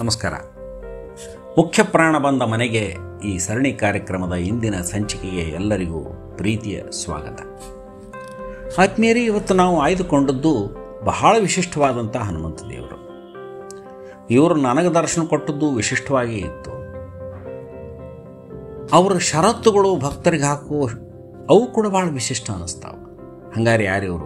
ನಮಸ್ಕಾರ ಮುಖ್ಯ ಪ್ರಾಣ ಬಂದ ಮನೆಗೆ ಈ ಸರಣಿ ಕಾರ್ಯಕ್ರಮದ ಇಂದಿನ ಸಂಚಿಕೆಗೆ ಎಲ್ಲರಿಗೂ ಪ್ರೀತಿಯ ಸ್ವಾಗತ ಆತ್ಮೀಯರೇ ಇವತ್ತು ನಾವು ಆಯ್ದುಕೊಂಡದ್ದು ಬಹಳ ವಿಶಿಷ್ಟವಾದಂಥ ಹನುಮಂತ ದೇವರು ಇವರು ನನಗೆ ದರ್ಶನ ಕೊಟ್ಟದ್ದು ವಿಶಿಷ್ಟವಾಗಿ ಇತ್ತು ಅವರ ಷರತ್ತುಗಳು ಭಕ್ತರಿಗೆ ಹಾಕುವ ಅವು ಕೂಡ ಭಾಳ ವಿಶಿಷ್ಟ ಅನ್ನಿಸ್ತಾವೆ ಹಂಗಾರೆ ಯಾರಿವರು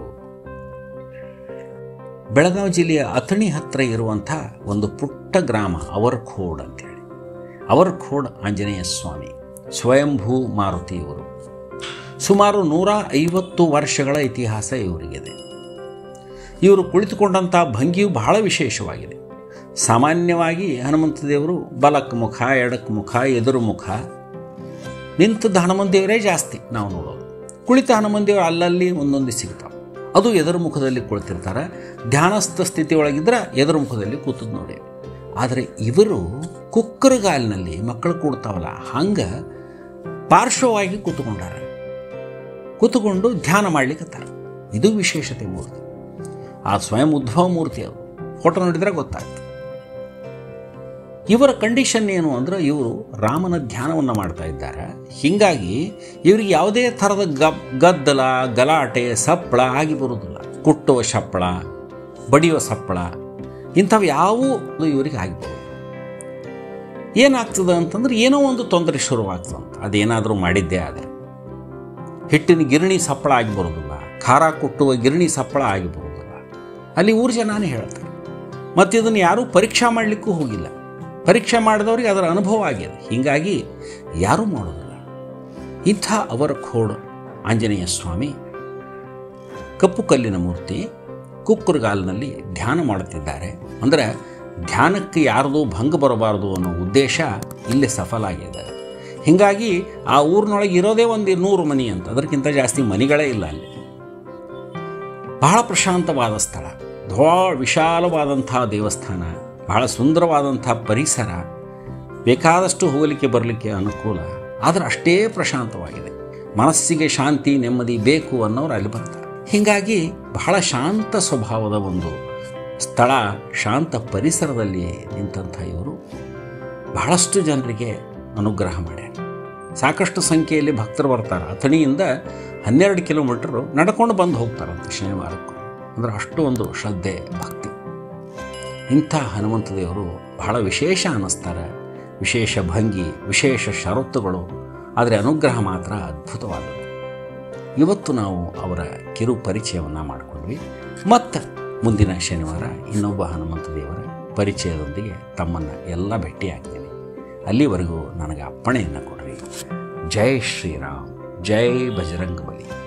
ಬೆಳಗಾವಿ ಜಿಲ್ಲೆಯ ಅಥಣಿ ಹತ್ತಿರ ಇರುವಂಥ ಒಂದು ಪುಟ್ಟ ಗ್ರಾಮ ಅವರ್ಖೋಡ್ ಅಂತೇಳಿ ಅವರ್ಖೋಡ್ ಆಂಜನೇಯ ಸ್ವಾಮಿ ಸ್ವಯಂಭೂ ಮಾರುತಿ ಇವರು ಸುಮಾರು ನೂರ ಐವತ್ತು ವರ್ಷಗಳ ಇತಿಹಾಸ ಇವರಿಗಿದೆ ಇವರು ಕುಳಿತುಕೊಂಡಂಥ ಭಂಗಿಯು ಬಹಳ ವಿಶೇಷವಾಗಿದೆ ಸಾಮಾನ್ಯವಾಗಿ ಹನುಮಂತ ದೇವರು ಬಲಕ್ಕೆ ಮುಖ ಎಡಕ್ಕೆ ಮುಖ ಎದುರು ಮುಖ ನಿಂತದ್ದು ಹನುಮಂತ ದೇವರೇ ಜಾಸ್ತಿ ನಾವು ನೋಡೋದು ಕುಳಿತ ಹನುಮಂತ ದೇವರು ಅಲ್ಲಲ್ಲಿ ಒಂದೊಂದು ಸಿಗ್ತಾವೆ ಅದು ಎದುರು ಮುಖದಲ್ಲಿ ಕುಳಿತಿರ್ತಾರೆ ಧ್ಯಾನಸ್ಥ ಸ್ಥಿತಿಯೊಳಗಿದ್ರೆ ಎದುರು ಮುಖದಲ್ಲಿ ಕೂತದ್ದು ನೋಡಿ ಆದರೆ ಇವರು ಕುಕ್ಕರಗಾಲಿನಲ್ಲಿ ಮಕ್ಕಳು ಕೂಡ್ತಾವಲ್ಲ ಹಂಗೆ ಪಾರ್ಶ್ವವಾಗಿ ಕೂತ್ಕೊಂಡಾರೆ ಕೂತ್ಕೊಂಡು ಧ್ಯಾನ ಮಾಡ್ಲಿಕ್ಕತ್ತಾರೆ ಇದು ವಿಶೇಷತೆ ಮೂರ್ತಿ ಆ ಸ್ವಯಂ ಉದ್ಭವ ಮೂರ್ತಿ ಅದು ಫೋಟೋ ನೋಡಿದ್ರೆ ಗೊತ್ತಾಗ್ತದೆ ಇವರ ಕಂಡೀಷನ್ ಏನು ಅಂದ್ರೆ ಇವರು ರಾಮನ ಧ್ಯಾನವನ್ನು ಮಾಡ್ತಾ ಇದ್ದಾರೆ ಹೀಗಾಗಿ ಇವರಿಗೆ ಯಾವುದೇ ಥರದ ಗಬ್ ಗದ್ದಲ ಗಲಾಟೆ ಸಪ್ಪಳ ಆಗಿ ಬರುವುದಿಲ್ಲ ಕುಟ್ಟುವ ಸಪ್ಪಳ ಬಡಿಯುವ ಸಪ್ಪಳ ಇಂಥವು ಯಾವುವು ಇವರಿಗೆ ಆಗಿಬರೋದು ಏನಾಗ್ತದೆ ಅಂತಂದ್ರೆ ಏನೋ ಒಂದು ತೊಂದರೆ ಶುರುವಾಗ್ತದಂತ ಅದೇನಾದರೂ ಮಾಡಿದ್ದೇ ಆದರೆ ಹಿಟ್ಟಿನ ಗಿರಣಿ ಸಪ್ಪಳ ಆಗಿ ಬರೋದಿಲ್ಲ ಖಾರ ಕುಟ್ಟುವ ಗಿರಣಿ ಸಪ್ಪಳ ಆಗಿ ಬರೋದಿಲ್ಲ ಅಲ್ಲಿ ಊರು ಜನನೇ ಹೇಳ್ತಾರೆ ಮತ್ತು ಇದನ್ನು ಯಾರೂ ಪರೀಕ್ಷಾ ಮಾಡಲಿಕ್ಕೂ ಹೋಗಿಲ್ಲ ಪರೀಕ್ಷೆ ಮಾಡಿದವ್ರಿಗೆ ಅದರ ಅನುಭವ ಆಗಿದೆ ಹೀಗಾಗಿ ಯಾರೂ ಮಾಡೋದಿಲ್ಲ ಇಂಥ ಅವರ ಖೋಡ್ ಆಂಜನೇಯ ಸ್ವಾಮಿ ಕಪ್ಪು ಕಲ್ಲಿನ ಮೂರ್ತಿ ಕುಕ್ಕುರ್ಗಾಲಿನಲ್ಲಿ ಧ್ಯಾನ ಮಾಡುತ್ತಿದ್ದಾರೆ ಅಂದರೆ ಧ್ಯಾನಕ್ಕೆ ಯಾರ್ದು ಭಂಗ ಬರಬಾರದು ಅನ್ನೋ ಉದ್ದೇಶ ಇಲ್ಲಿ ಸಫಲ ಆಗಿದೆ ಹೀಗಾಗಿ ಆ ಊರಿನೊಳಗೆ ಇರೋದೇ ಒಂದು ನೂರು ಮನಿ ಅಂತ ಅದಕ್ಕಿಂತ ಜಾಸ್ತಿ ಮನಿಗಳೇ ಇಲ್ಲ ಅಲ್ಲಿ ಬಹಳ ಪ್ರಶಾಂತವಾದ ಸ್ಥಳ ಧೋಳ ವಿಶಾಲವಾದಂಥ ದೇವಸ್ಥಾನ ಬಹಳ ಸುಂದರವಾದಂಥ ಪರಿಸರ ಬೇಕಾದಷ್ಟು ಹೋಗಲಿಕ್ಕೆ ಬರಲಿಕ್ಕೆ ಅನುಕೂಲ ಆದರೆ ಅಷ್ಟೇ ಪ್ರಶಾಂತವಾಗಿದೆ ಮನಸ್ಸಿಗೆ ಶಾಂತಿ ನೆಮ್ಮದಿ ಬೇಕು ಅನ್ನೋರು ಅಲ್ಲಿ ಬರ್ತಾರೆ ಹೀಗಾಗಿ ಬಹಳ ಶಾಂತ ಸ್ವಭಾವದ ಒಂದು ಸ್ಥಳ ಶಾಂತ ಪರಿಸರದಲ್ಲಿ ನಿಂತಹ ಇವರು ಬಹಳಷ್ಟು ಜನರಿಗೆ ಅನುಗ್ರಹ ಮಾಡ್ಯಾರ ಸಾಕಷ್ಟು ಸಂಖ್ಯೆಯಲ್ಲಿ ಭಕ್ತರು ಬರ್ತಾರೆ ಅಥಣಿಯಿಂದ ಹನ್ನೆರಡು ಕಿಲೋಮೀಟರು ನಡ್ಕೊಂಡು ಬಂದು ಹೋಗ್ತಾರಂತೆ ಶನಿವಾರಕ್ಕೂ ಅಂದರೆ ಅಷ್ಟು ಒಂದು ಶ್ರದ್ಧೆ ಭಕ್ತಿ ಇಂಥ ಹನುಮಂತ ದೇವರು ಬಹಳ ವಿಶೇಷ ಅನ್ನಿಸ್ತಾರೆ ವಿಶೇಷ ಭಂಗಿ ವಿಶೇಷ ಷರತ್ತುಗಳು ಆದರೆ ಅನುಗ್ರಹ ಮಾತ್ರ ಅದ್ಭುತವಾದದ್ದು ಇವತ್ತು ನಾವು ಅವರ ಕಿರು ಪರಿಚಯವನ್ನು ಮಾಡಿಕೊಂಡ್ವಿ ಮತ್ತು ಮುಂದಿನ ಶನಿವಾರ ಇನ್ನೊಬ್ಬ ಹನುಮಂತ ದೇವರ ಪರಿಚಯದೊಂದಿಗೆ ತಮ್ಮನ್ನು ಎಲ್ಲ ಭೇಟಿಯಾಗ್ತೀನಿ ಅಲ್ಲಿವರೆಗೂ ನನಗೆ ಅಪ್ಪಣೆಯನ್ನು ಕೊಡ್ರಿ ಜೈ ಶ್ರೀರಾಮ್ ಜೈ ಬಜರಂಗ ಬಲಿ